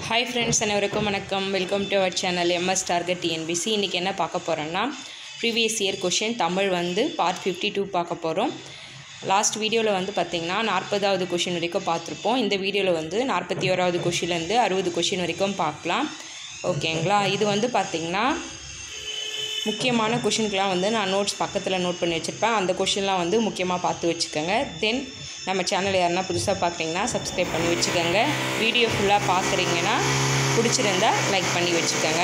hi friends அனைவருக்கும் வணக்கம் welcome to our channel MS target TNPSC இன்றைக்கி என்ன பார்க்க போகிறோன்னா ப்ரீவியஸ் இயர் கொஷின் தமிழ் வந்து பார்ட் ஃபிஃப்டி டூ பார்க்க போகிறோம் லாஸ்ட் வீடியோவில் வந்து பார்த்திங்கன்னா நாற்பதாவது கொஷின் வரைக்கும் பார்த்துருப்போம் இந்த வீடியோவில் வந்து நாற்பத்தி ஓராவது கொஷின்லேருந்து அறுபது கொஷின் வரைக்கும் பார்க்கலாம் ஓகேங்களா இது வந்து பார்த்திங்கன்னா முக்கியமான கொஷினுக்கெலாம் வந்து நான் நோட்ஸ் பக்கத்தில் நோட் பண்ணி வச்சுருப்பேன் அந்த கொஷின்லாம் வந்து முக்கியமாக பார்த்து வச்சுக்கோங்க தென் நம்ம சேனல் யாருன்னா புதுசாக பார்க்குறீங்கன்னா சப்ஸ்கிரைப் பண்ணி வச்சுக்கோங்க வீடியோ ஃபுல்லாக பார்க்குறீங்கன்னா பிடிச்சிருந்தா லைக் பண்ணி வச்சுக்கோங்க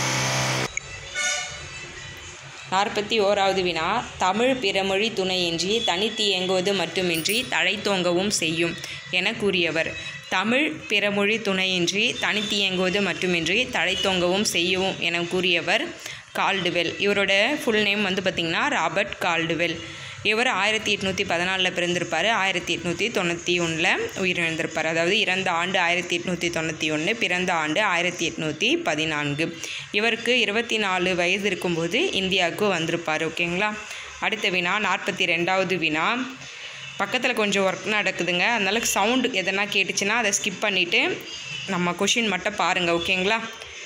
நாற்பத்தி ஓராவது வினா தமிழ் பிறமொழி துணையின்றி தனித்து இயங்குவது மட்டுமின்றி தழைத்தோங்கவும் செய்யும் என கூறியவர் தமிழ் பிறமொழி துணையின்றி தனித்து இயங்குவது மட்டுமின்றி தழைத்தோங்கவும் செய்யவும் என கூறியவர் கால்டுவெல் இவரோட ஃபுல் நேம் வந்து பார்த்திங்கன்னா ராபர்ட் கால்டுவெல் இவர் ஆயிரத்தி எட்நூற்றி பதினாலில் பிறந்திருப்பார் ஆயிரத்தி எட்நூற்றி தொண்ணூற்றி ஒன்றில் உயிரிழந்திருப்பார் அதாவது இறந்த ஆண்டு ஆயிரத்தி எட்நூற்றி தொண்ணூற்றி ஒன்று பிறந்த ஆண்டு ஆயிரத்தி எட்நூற்றி பதினான்கு இவருக்கு இருபத்தி நாலு வயது இருக்கும்போது இந்தியாவுக்கு வந்திருப்பார் ஓகேங்களா அடுத்த வினா நாற்பத்தி ரெண்டாவது வினா பக்கத்தில் கொஞ்சம் ஒர்க் நடக்குதுங்க அதனால சவுண்டு எதனா கேட்டுச்சுன்னா அதை ஸ்கிப் பண்ணிவிட்டு நம்ம கொஷின் மட்டும் பாருங்கள் ஓகேங்களா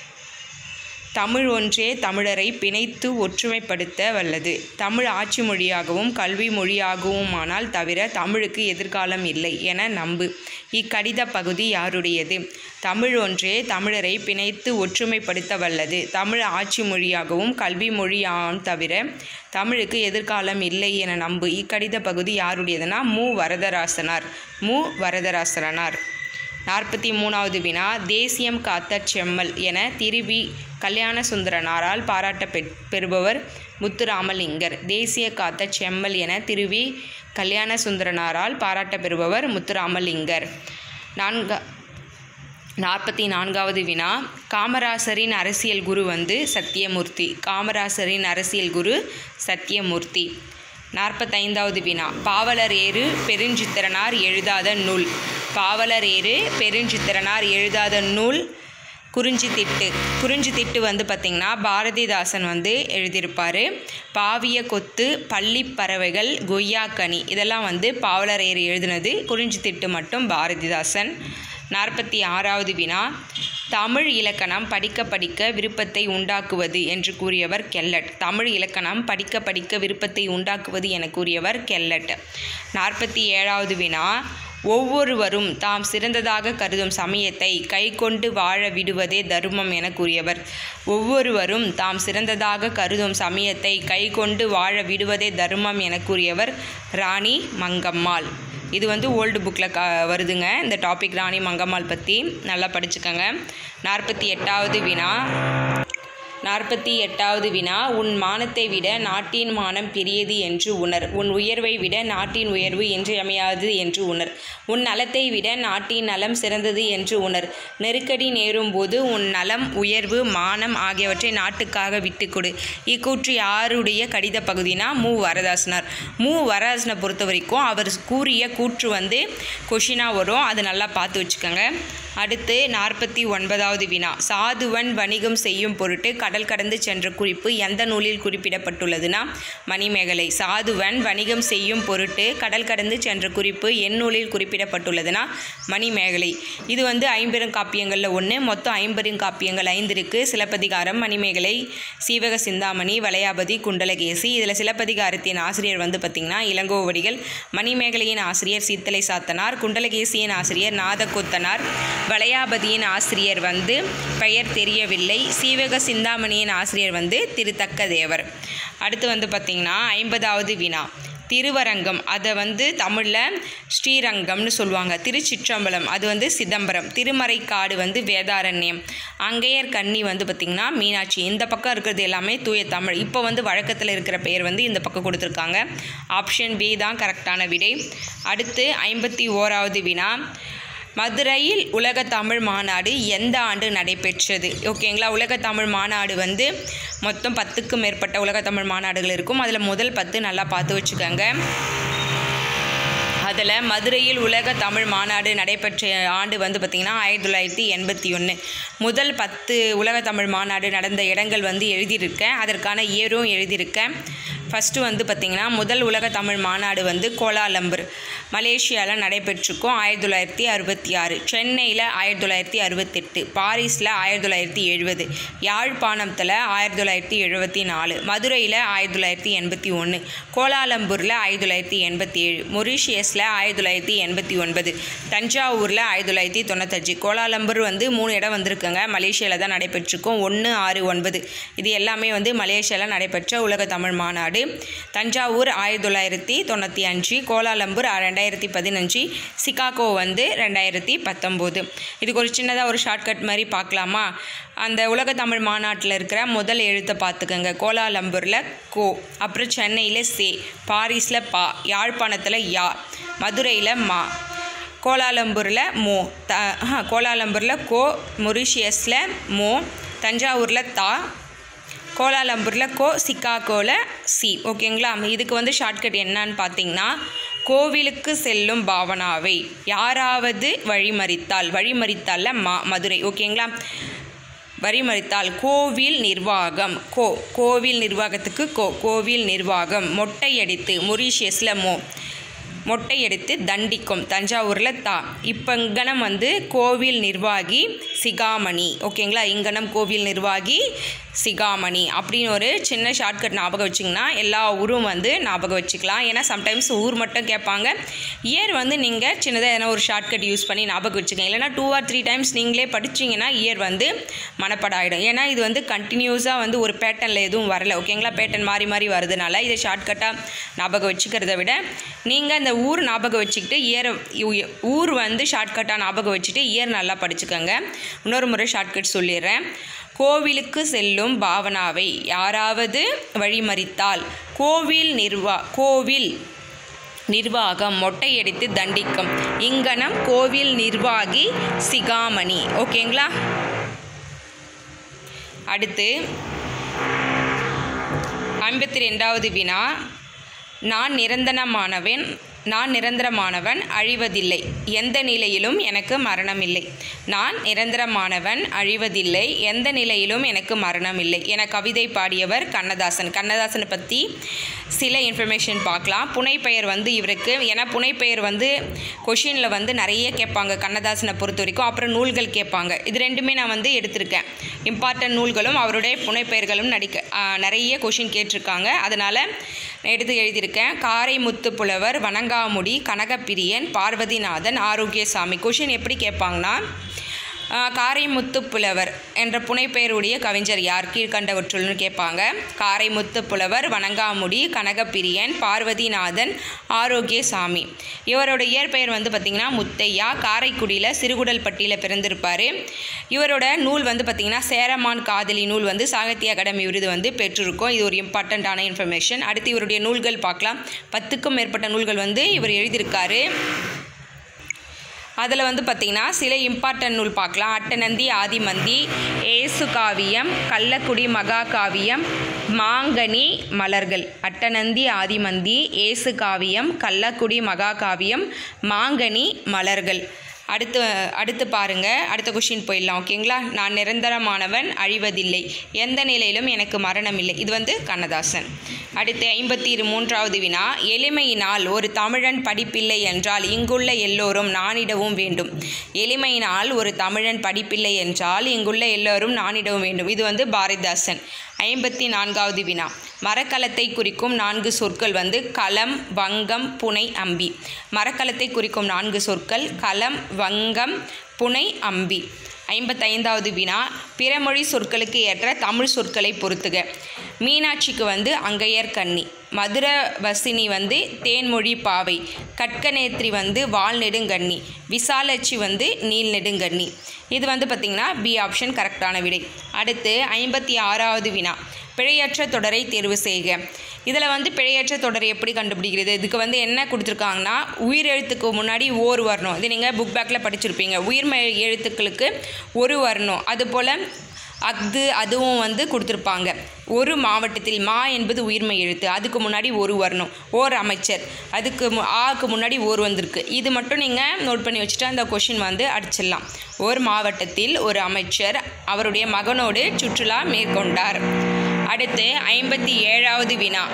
தமிழ் ஒன்றே தமிழரை பிணைத்து ஒற்றுமைப்படுத்த வல்லது தமிழ் ஆட்சி மொழியாகவும் கல்வி மொழியாகவுமானால் தவிர தமிழுக்கு எதிர்காலம் இல்லை என நம்பு இக்கடித பகுதி யாருடையது தமிழ் ஒன்றே தமிழரை பிணைத்து ஒற்றுமைப்படுத்த வல்லது தமிழ் ஆட்சி மொழியாகவும் கல்வி மொழியாகவும் தவிர தமிழுக்கு எதிர்காலம் இல்லை என நம்பு இக்கடித பகுதி யாருடையதுன்னா மு வரதராசனார் மு வரதராசனார் நாற்பத்தி மூணாவது வினா தேசியம் காத்த செம்மல் என திருவி கல்யாண சுந்தரனாரால் பாராட்ட பெறுபவர் முத்துராமலிங்கர் தேசிய காத்த செம்மல் என திருவி கல்யாண சுந்தரனாரால் பாராட்ட பெறுபவர் முத்துராமலிங்கர் நான்கா நாற்பத்தி நான்காவது வினா காமராசரின் அரசியல் குரு வந்து சத்தியமூர்த்தி காமராசரின் அரசியல் குரு சத்தியமூர்த்தி நாற்பத்தைந்தாவது வினா பாவலர் ஏறு பெருஞ்சித்திரனார் எழுதாத நூல் பாவலர் ஏறு பெருஞ்சித்திரனார் எழுதாத நூல் குறிஞ்சி திட்டு குறிஞ்சி திட்டு வந்து பார்த்திங்கன்னா பாரதிதாசன் வந்து எழுதியிருப்பார் பாவிய கொத்து பள்ளி பறவைகள் கொய்யாக்கனி இதெல்லாம் வந்து பாவலர் ஏறு எழுதினது குறிஞ்சி திட்டு மட்டும் பாரதிதாசன் நாற்பத்தி ஆறாவது வினா தமிழ் இலக்கணம் படிக்க படிக்க விருப்பத்தை உண்டாக்குவது என்று கூறியவர் கெல்லட் தமிழ் இலக்கணம் படிக்க படிக்க விருப்பத்தை உண்டாக்குவது என கூறியவர் கெல்லட் நாற்பத்தி ஏழாவது வினா ஒவ்வொருவரும் தாம் சிறந்ததாக கருதும் சமயத்தை கை கொண்டு வாழ விடுவதே தர்மம் என கூறியவர் ஒவ்வொருவரும் தாம் சிறந்ததாக கருதும் சமயத்தை கை கொண்டு வாழ விடுவதே தர்மம் என கூறியவர் ராணி மங்கம்மாள் இது வந்து ஓல்டு புக்கில் க வருதுங்க இந்த டாபிக் ராணி மங்கம்மாள் பற்றி நல்லா படிச்சுக்கோங்க நாற்பத்தி எட்டாவது வினா நாற்பத்தி எட்டாவது வினா உன் மானத்தை விட நாட்டின் மானம் பெரியது என்று உணர் உன் உயர்வை விட நாட்டின் உயர்வு இன்றியமையாது என்று உணர் உன் நலத்தை விட நாட்டின் நலம் சிறந்தது என்று உணர் நெருக்கடி நேரும் போது உன் நலம் உயர்வு மானம் ஆகியவற்றை நாட்டுக்காக விட்டுக்கொடு இக்கூற்று யாருடைய கடித பகுதினா மு வரதாசனார் மு வரதாசனை பொறுத்த வரைக்கும் அவர் கூறிய கூற்று வந்து கொஷினாக வரும் அது நல்லா பார்த்து வச்சுக்கோங்க அடுத்து நாற்பத்தி ஒன்பதாவது வினா சாதுவன் வணிகம் செய்யும் பொருட்டு கடல் கடந்து சென்ற குறிப்பு எந்த நூலில் குறிப்பிடப்பட்டுள்ளதுன்னா மணிமேகலை சாதுவன் வணிகம் செய்யும் பொருட்டு கடல் கடந்து சென்ற குறிப்பு என் நூலில் குறிப்பிடப்பட்டுள்ளதுன்னா மணிமேகலை இது வந்து ஐம்பெரும் காப்பியங்களில் ஒன்று மொத்தம் ஐம்பெரும் காப்பியங்கள் ஐந்து இருக்குது சிலப்பதிகாரம் மணிமேகலை சீவக சிந்தாமணி வளையாபதி குண்டலகேசி இதில் சிலப்பதிகாரத்தின் ஆசிரியர் வந்து பார்த்திங்கன்னா இளங்கோவடிகள் மணிமேகலையின் ஆசிரியர் சீத்தலை சாத்தனார் குண்டலகேசியின் ஆசிரியர் நாதகொத்தனார் வளையாபதியின் ஆசிரியர் வந்து பெயர் தெரியவில்லை சீவக சிந்தாமணியின் ஆசிரியர் வந்து திருத்தக்க தேவர் அடுத்து வந்து பார்த்திங்கன்னா ஐம்பதாவது வினா திருவரங்கம் அதை வந்து தமிழில் ஸ்ரீரங்கம்னு சொல்லுவாங்க திருச்சிற்றம்பலம் அது வந்து சிதம்பரம் திருமறைக்காடு வந்து வேதாரண்யம் அங்கையர் கன்னி வந்து பார்த்திங்கன்னா மீனாட்சி இந்த பக்கம் இருக்கிறது எல்லாமே தூய தமிழ் இப்போ வந்து வழக்கத்தில் இருக்கிற பெயர் வந்து இந்த பக்கம் கொடுத்துருக்காங்க ஆப்ஷன் பி தான் கரெக்டான விடை அடுத்து ஐம்பத்தி ஓராவது வினா மதுரையில் உலக தமிழ் மாநாடு எந்த ஆண்டு நடைபெற்றது ஓகேங்களா உலக தமிழ் மாநாடு வந்து மொத்தம் பத்துக்கும் மேற்பட்ட உலக தமிழ் மாநாடுகள் இருக்கும் அதில் முதல் பத்து நல்லா பார்த்து வச்சுக்கோங்க அதில் மதுரையில் உலக தமிழ் மாநாடு நடைபெற்ற ஆண்டு வந்து பார்த்திங்கன்னா ஆயிரத்தி தொள்ளாயிரத்தி எண்பத்தி ஒன்று முதல் பத்து உலக தமிழ் மாநாடு நடந்த இடங்கள் வந்து எழுதியிருக்கேன் அதற்கான இயரும் எழுதியிருக்கேன் ஃபஸ்ட்டு வந்து பார்த்திங்கன்னா முதல் உலக தமிழ் மாநாடு வந்து கோலாலம்பூர் மலேசியாவில் நடைபெற்றிருக்கும் ஆயிரத்தி தொள்ளாயிரத்தி அறுபத்தி ஆறு சென்னையில் ஆயிரத்தி தொள்ளாயிரத்தி அறுபத்தெட்டு பாரிஸில் ஆயிரத்தி தொள்ளாயிரத்தி எழுபது யாழ்ப்பாணத்தில் ஆயிரத்தி தொள்ளாயிரத்தி எழுபத்தி நாலு மதுரையில் ஆயிரத்தி தொள்ளாயிரத்தி எண்பத்தி ஒன்று கோலாலம்பூரில் ஆயிரத்தி தொள்ளாயிரத்தி எண்பத்தி ஏழு மொரீஷியஸில் ஆயிரத்தி தொள்ளாயிரத்தி எண்பத்தி ஒன்பது தஞ்சாவூரில் ஆயிரத்தி தொள்ளாயிரத்தி தொண்ணூத்தஞ்சு கோலாலம்பூர் வந்து மூணு இடம் வந்திருக்குங்க மலேசியாவில் தான் நடைபெற்றிருக்கும் ஒன்று ஆறு ஒன்பது இது எல்லாமே வந்து மலேசியாவில் நடைபெற்ற உலக தமிழ் மாநாடு தஞ்சாவூர் ஆயிரத்தி தொள்ளாயிரத்தி தொண்ணூற்றி அஞ்சு கோலாலம்பூர் ரெண்டாயிரத்தி பதினஞ்சு சிகாகோ வந்து ரெண்டாயிரத்தி பத்தொம்போது இதுக்கு ஒரு சின்னதாக ஒரு ஷார்ட்கட் மாதிரி பார்க்கலாமா அந்த உலக தமிழ் மாநாட்டில் இருக்கிற முதல் எழுத்தை பார்த்துக்கோங்க கோலாலம்பூரில் கோ அப்புறம் சென்னையில் சே பாரிஸில் பா யாழ்ப்பாணத்தில் யா மதுரையில் மா கோலாலம்பூரில் மோ த ஆஹா, கோலாலம்பூரில் கோ மொரிஷியஸில் மோ தஞ்சாவூரில் தா கோலாலம்பூரில் கோ சிக்காகோவில் சி ஓகேங்களா இதுக்கு வந்து ஷார்ட்கட் என்னன்னு பார்த்தீங்கன்னா கோவிலுக்கு செல்லும் பாவனாவை யாராவது வழிமறித்தால் வழிமறித்தால்ல மா மதுரை ஓகேங்களா வழிமறித்தால் கோவில் நிர்வாகம் கோ கோவில் நிர்வாகத்துக்கு கோ கோவில் நிர்வாகம் மொட்டையடித்து மொரீஷியஸில் மோ மொட்டையடித்து தண்டிக்கும் தஞ்சாவூரில் தா இப்போ இங்கனம் வந்து கோவில் நிர்வாகி சிகாமணி ஓகேங்களா இங்கனம் கோவில் நிர்வாகி சிகாமணி அப்படின்னு ஒரு சின்ன ஷார்ட்கட் ஞாபகம் வச்சிங்கன்னா எல்லா ஊரும் வந்து ஞாபகம் வச்சுக்கலாம் ஏன்னா சம்டைம்ஸ் ஊர் மட்டும் கேட்பாங்க இயர் வந்து நீங்கள் சின்னதாக எதனா ஒரு ஷார்ட்கட் யூஸ் பண்ணி ஞாபகம் வச்சுக்கோங்க இல்லைனா டூ ஆர் த்ரீ டைம்ஸ் நீங்களே படிச்சிங்கன்னா இயர் வந்து மனப்பட ஆகிடும் ஏன்னா இது வந்து கண்டினியூஸாக வந்து ஒரு பேட்டர்னில் எதுவும் வரல ஓகேங்களா பேட்டர்ன் மாறி மாறி வருதுனால இதை ஷார்ட்கட்டாக ஞாபகம் வச்சுக்கிறத விட நீங்கள் இந்த ஊர் ஞாபகம் வச்சுக்கிட்டு இயர் ஊர் வந்து ஷார்ட்கட்டாக ஞாபகம் வச்சுட்டு இயர் நல்லா படிச்சுக்கோங்க இன்னொரு முறை ஷார்ட்கட் சொல்லிடுறேன் கோவிலுக்கு செல்லும் பாவனாவை யாராவது வழிமறித்தால் கோவில் நிர்வா கோவில் நிர்வாகம் மொட்டையடித்து தண்டிக்கும் இங்கனம் கோவில் நிர்வாகி சிகாமணி ஓகேங்களா அடுத்து ஐம்பத்தி ரெண்டாவது வினா நான் நிரந்தரமானவன் நான் நிரந்தரமானவன் அழிவதில்லை எந்த நிலையிலும் எனக்கு மரணம் இல்லை நான் நிரந்தரமானவன் அழிவதில்லை எந்த நிலையிலும் எனக்கு மரணம் இல்லை என கவிதை பாடியவர் கண்ணதாசன் கண்ணதாசனை பற்றி சில இன்ஃபர்மேஷன் பார்க்கலாம் புனைப்பெயர் வந்து இவருக்கு ஏன்னா புனைப்பெயர் வந்து கொஷினில் வந்து நிறைய கேட்பாங்க கண்ணதாசனை பொறுத்த வரைக்கும் அப்புறம் நூல்கள் கேட்பாங்க இது ரெண்டுமே நான் வந்து எடுத்திருக்கேன் இம்பார்ட்டன்ட் நூல்களும் அவருடைய புனைப்பெயர்களும் நடிக்க ஆ, நிறைய கொஷின் கேட்டிருக்காங்க அதனால் நான் எடுத்து எழுதியிருக்கேன் காரைமுத்து புலவர் வணங்காமுடி கனகப்பிரியன் பார்வதிநாதன் ஆரோக்கியசாமி கொஷின் எப்படி கேட்பாங்கன்னா ஆ, காரைமுத்து புலவர் என்ற புனைப்பெயருடைய கவிஞர் யார் கீழ்கண்டவற்றுள்னு கேட்பாங்க காரைமுத்து புலவர் வணங்காமுடி கனகப்பிரியன் பார்வதிநாதன் ஆரோக்கியசாமி இவரோட இயற்பெயர் வந்து பார்த்திங்கன்னா முத்தையா காரைக்குடியில் சிறுகுடல்பட்டியில் பிறந்திருப்பார் இவரோட நூல் வந்து பார்த்திங்கன்னா சேரமான் காதலி நூல் வந்து சாகித்ய அகாடமி விருது வந்து பெற்றிருக்கும் இது ஒரு இம்பார்ட்டண்ட்டான இன்ஃபர்மேஷன் அடுத்து இவருடைய நூல்கள் பார்க்கலாம் பத்துக்கும் மேற்பட்ட நூல்கள் வந்து இவர் எழுதியிருக்காரு அதில் வந்து பார்த்திங்கன்னா சில இம்பார்ட்டன்ட் நூல் பார்க்கலாம் அட்டநந்தி ஆதிமந்தி ஏசு காவியம் கள்ளக்குடி மகா காவியம் மாங்கனி மலர்கள் அட்டநந்தி ஆதிமந்தி ஏசு காவியம் கள்ளக்குடி மகா காவியம் மாங்கனி மலர்கள் அடுத்து அடுத்து பாருங்க அடுத்த கொஷின் போயிடலாம் ஓகேங்களா நான் நிரந்தரமானவன் அழிவதில்லை எந்த நிலையிலும் எனக்கு மரணம் இல்லை இது வந்து கண்ணதாசன் அடுத்து ஐம்பத்தி மூன்றாவது வினா எளிமையினால் ஒரு தமிழன் படிப்பில்லை என்றால் இங்குள்ள எல்லோரும் நானிடவும் வேண்டும் எளிமையினால் ஒரு தமிழன் படிப்பில்லை என்றால் இங்குள்ள எல்லோரும் நானிடவும் வேண்டும் இது வந்து பாரதிதாசன் ஐம்பத்தி நான்காவது வினா மரக்கலத்தை குறிக்கும் நான்கு சொற்கள் வந்து களம் வங்கம் புனை அம்பி மரக்கலத்தை குறிக்கும் நான்கு சொற்கள் களம் வங்கம் புனை அம்பி ஐம்பத்தைந்தாவது வினா பிறமொழி சொற்களுக்கு ஏற்ற தமிழ் சொற்களை பொறுத்துக மீனாட்சிக்கு வந்து அங்கையர் கன்னி மதுர வசினி வந்து தேன்மொழி பாவை கட்கநேத்ரி வந்து வால் நெடுங்கண்ணி விசாலட்சி வந்து நீல் நெடுங்கண்ணி இது வந்து பார்த்திங்கன்னா பி ஆப்ஷன் கரெக்டான விடை அடுத்து ஐம்பத்தி ஆறாவது வினா பிழையற்ற தொடரை தேர்வு செய்க இதில் வந்து பிழையற்ற தொடர் எப்படி கண்டுபிடிக்கிறது இதுக்கு வந்து என்ன கொடுத்துருக்காங்கன்னா உயிர் எழுத்துக்கு முன்னாடி ஓர் வரணும் இது நீங்கள் புக் பேக்கில் படிச்சிருப்பீங்க உயிர்மை எழுத்துக்களுக்கு ஒரு வரணும் அதுபோல் அஃது அதுவும் வந்து கொடுத்துருப்பாங்க ஒரு மாவட்டத்தில் மா என்பது உயிர்மை எழுத்து அதுக்கு முன்னாடி ஒரு வரணும் ஓர் அமைச்சர் அதுக்கு மு- ஆக்கு முன்னாடி ஓர் வந்திருக்கு இது மட்டும் நீங்கள் நோட் பண்ணி வச்சுட்டு அந்த கொஷின் வந்து அடிச்சிடலாம் ஒரு மாவட்டத்தில் ஒரு அமைச்சர் அவருடைய மகனோடு சுற்றுலா மேற்கொண்டார் அடுத்து ஐம்பத்தி ஏழாவது வினா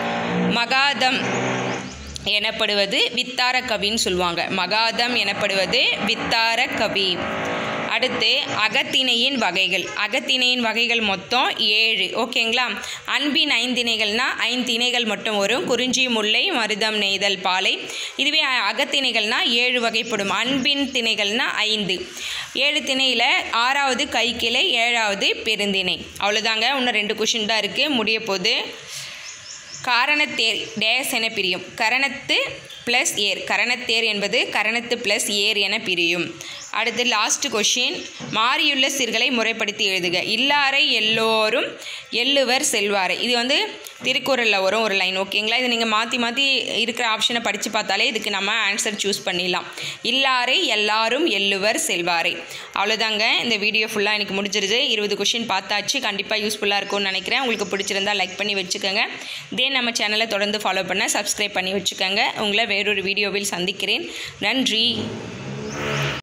மகாதம் எனப்படுவது வித்தார கவின்னு சொல்லுவாங்க மகாதம் எனப்படுவது வித்தார கவி அடுத்து அகத்திணையின் வகைகள் அகத்திணையின் வகைகள் மொத்தம் ஏழு ஓகேங்களா அன்பின் ஐந்திணைகள்னா ஐந்திணைகள் மட்டும் வரும் குறிஞ்சி முல்லை மருதம் நெய்தல் பாலை இதுவே அ- அகத்திணைகள்னா ஏழு வகைப்படும் அன்பின் திணைகள்னா ஐந்து ஏழு திணையில் ஆறாவது கைக்கிளை ஏழாவது பெருந்திணை அவ்வளோதாங்க இன்னும் ரெண்டு கொஷின் தான் இருக்குது முடிய போகுது காரணத்தேர் டேஸ் என பிரியும் கரணத்து ப்ளஸ் ஏர் கரணத்தேர் என்பது கரணத்து ப்ளஸ் ஏர் என பிரியும் அடுத்து லாஸ்ட் கொஷின் மாறியுள்ள சீர்களை முறைப்படுத்தி எழுதுக இல்லாரை எல்லோரும் எள்ளுவர் செல்வாரை இது வந்து திருக்குறளில் வரும் ஒரு லைன் ஓகேங்களா இது நீங்கள் மாற்றி மாற்றி இருக்கிற ஆப்ஷனை படித்து பார்த்தாலே இதுக்கு நம்ம ஆன்சர் சூஸ் பண்ணிடலாம் இல்லாரை எல்லாரும் எள்ளுவர் செல்வாரை அவ்வளோதாங்க இந்த வீடியோ ஃபுல்லாக எனக்கு முடிஞ்சிருது இருபது கொஷின் பார்த்தாச்சு கண்டிப்பாக யூஸ்ஃபுல்லாக இருக்கும்னு நினைக்கிறேன் உங்களுக்கு பிடிச்சிருந்தா லைக் பண்ணி வச்சுக்கோங்க இதே நம்ம சேனலை தொடர்ந்து ஃபாலோ பண்ண சப்ஸ்கிரைப் பண்ணி வச்சுக்கோங்க உங்களை வேறொரு வீடியோவில் சந்திக்கிறேன் நன்றி